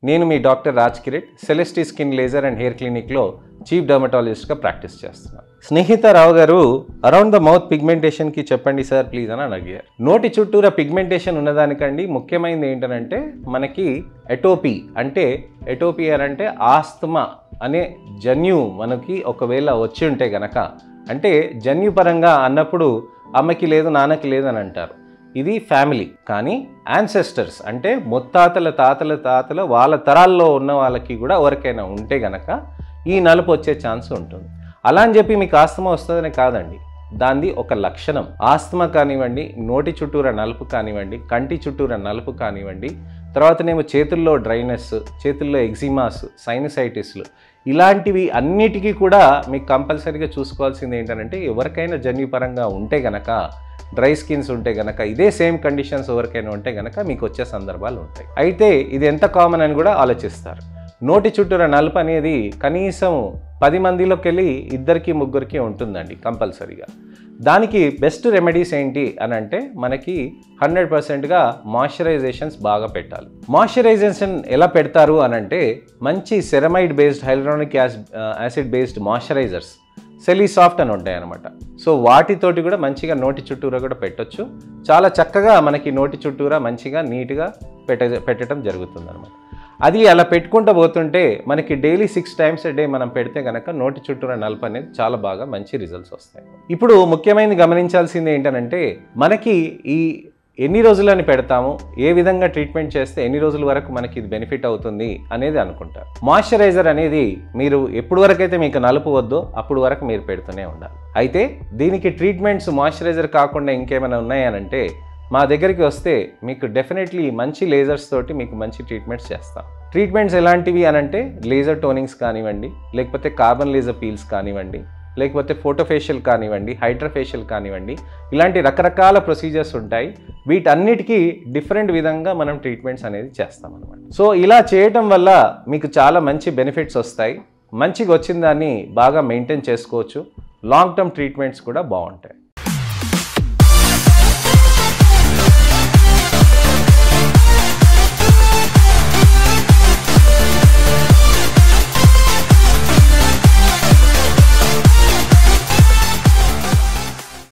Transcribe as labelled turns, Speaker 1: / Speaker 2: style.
Speaker 1: నేను మీ డాక్టర్ రాజ్ కిరెట్ సెలెస్టీ స్కిన్ లేజర్ అండ్ హెయిర్ క్లినిక్లో చీఫ్ డర్మటాలజిస్ట్గా ప్రాక్టీస్ చేస్తున్నాను స్నేహిత రావు గారు అరౌండ్ ద మౌత్ పిగ్మెంటేషన్కి చెప్పండి సార్ ప్లీజ్ అని అని అడిగారు నోటి చుట్టూరా పిగ్మెంటేషన్ ఉన్నదానికండి ముఖ్యమైనది ఏంటంటే మనకి ఎటోపీ అంటే ఎటోపీ అని అంటే ఆస్తమా అనే జన్యు మనకి ఒకవేళ వచ్చి ఉంటే గనక అంటే జన్యుపరంగా అన్నప్పుడు అమ్మకి లేదు నాన్నకి లేదు అని అంటారు ఇది ఫ్యామిలీ కానీ యాన్సెస్టర్స్ అంటే ముత్తాతల తాతల తాతల వాళ్ళ తరాల్లో ఉన్న వాళ్ళకి కూడా ఎవరికైనా ఉంటే గనక ఈ నలుపు వచ్చే ఛాన్స్ ఉంటుంది అలా అని చెప్పి మీకు ఆస్తమా వస్తుందని కాదండి దాన్ని ఒక లక్షణం ఆస్తమా కానివ్వండి నోటి చుట్టూరా నలుపు కానివ్వండి కంటి చుట్టూరా నలుపు కానివ్వండి తర్వాతనేమో చేతుల్లో డ్రైనెస్ చేతుల్లో ఎగ్జిమాస్ సైనసైటిస్లు ఇలాంటివి అన్నిటికీ కూడా మీకు కంపల్సరీగా చూసుకోవాల్సింది ఏంటంటే ఎవరికైనా జన్యుపరంగా ఉంటే గనక డ్రై స్కిన్స్ ఉంటే గనక ఇదే సేమ్ కండిషన్స్ ఎవరికైనా ఉంటే గనక మీకు వచ్చే సందర్భాలు ఉంటాయి అయితే ఇది ఎంత కామన్ అని కూడా ఆలోచిస్తారు నోటి చుట్టూర నలుపు అనేది కనీసం పది మందిలోకి వెళ్ళి ఇద్దరికి ముగ్గురికి ఉంటుందండి కంపల్సరీగా దానికి బెస్ట్ రెమెడీస్ ఏంటి అని అంటే మనకి హండ్రెడ్ పర్సెంట్గా మాయిశ్చరైజేషన్స్ బాగా పెట్టాలి మాయిశ్చరైజేషన్ ఎలా పెడతారు అని అంటే మంచి ceramide based hyaluronic acid based moisturisers సెలీ సాఫ్ట్ అని ఉంటాయి అనమాట సో వాటితోటి కూడా మంచిగా నోటి చుట్టూరా కూడా పెట్టొచ్చు చాలా చక్కగా మనకి నోటి చుట్టూరా మంచిగా నీట్గా పెట్ట పెట్టడం జరుగుతుంది అనమాట అది అలా పెట్టుకుంటూ పోతుంటే మనకి డైలీ సిక్స్ టైమ్స్ డే మనం పెడితే కనుక నోటి చుట్టూరా నలుపు అనేది చాలా బాగా మంచి రిజల్ట్స్ వస్తాయి ఇప్పుడు ముఖ్యమైనది గమనించాల్సింది ఏంటంటే మనకి ఈ ఎన్ని రోజులని పెడతాము ఏ విధంగా ట్రీట్మెంట్ చేస్తే ఎన్ని రోజుల వరకు మనకి ఇది బెనిఫిట్ అవుతుంది అనేది అనుకుంటారు మాయిశ్చరైజర్ అనేది మీరు ఎప్పుడు వరకు అయితే మీకు నలుపు వద్దో అప్పుడు వరకు మీరు పెడుతూనే ఉండాలి అయితే దీనికి ట్రీట్మెంట్స్ మాయిశ్చరైజర్ కాకుండా ఇంకేమైనా ఉన్నాయనంటే మా దగ్గరికి వస్తే మీకు డెఫినెట్లీ మంచి లేజర్స్ తోటి మీకు మంచి ట్రీట్మెంట్స్ చేస్తాం ట్రీట్మెంట్స్ ఎలాంటివి అనంటే లేజర్ టోనింగ్స్ కానివ్వండి లేకపోతే కార్బన్ లేజర్ పీల్స్ కానివ్వండి లేకపోతే ఫోటోఫేషియల్ కానివ్వండి హైడ్రోఫేషియల్ కానివ్వండి ఇలాంటి రకరకాల ప్రొసీజర్స్ ఉంటాయి వీటన్నిటికీ డిఫరెంట్ విధంగా మనం ట్రీట్మెంట్స్ అనేది చేస్తాం అనమాట సో ఇలా చేయటం వల్ల మీకు చాలా మంచి బెనిఫిట్స్ వస్తాయి మంచిగా వచ్చిన దాన్ని బాగా మెయింటైన్ చేసుకోవచ్చు లాంగ్ టర్మ్ ట్రీట్మెంట్స్ కూడా బాగుంటాయి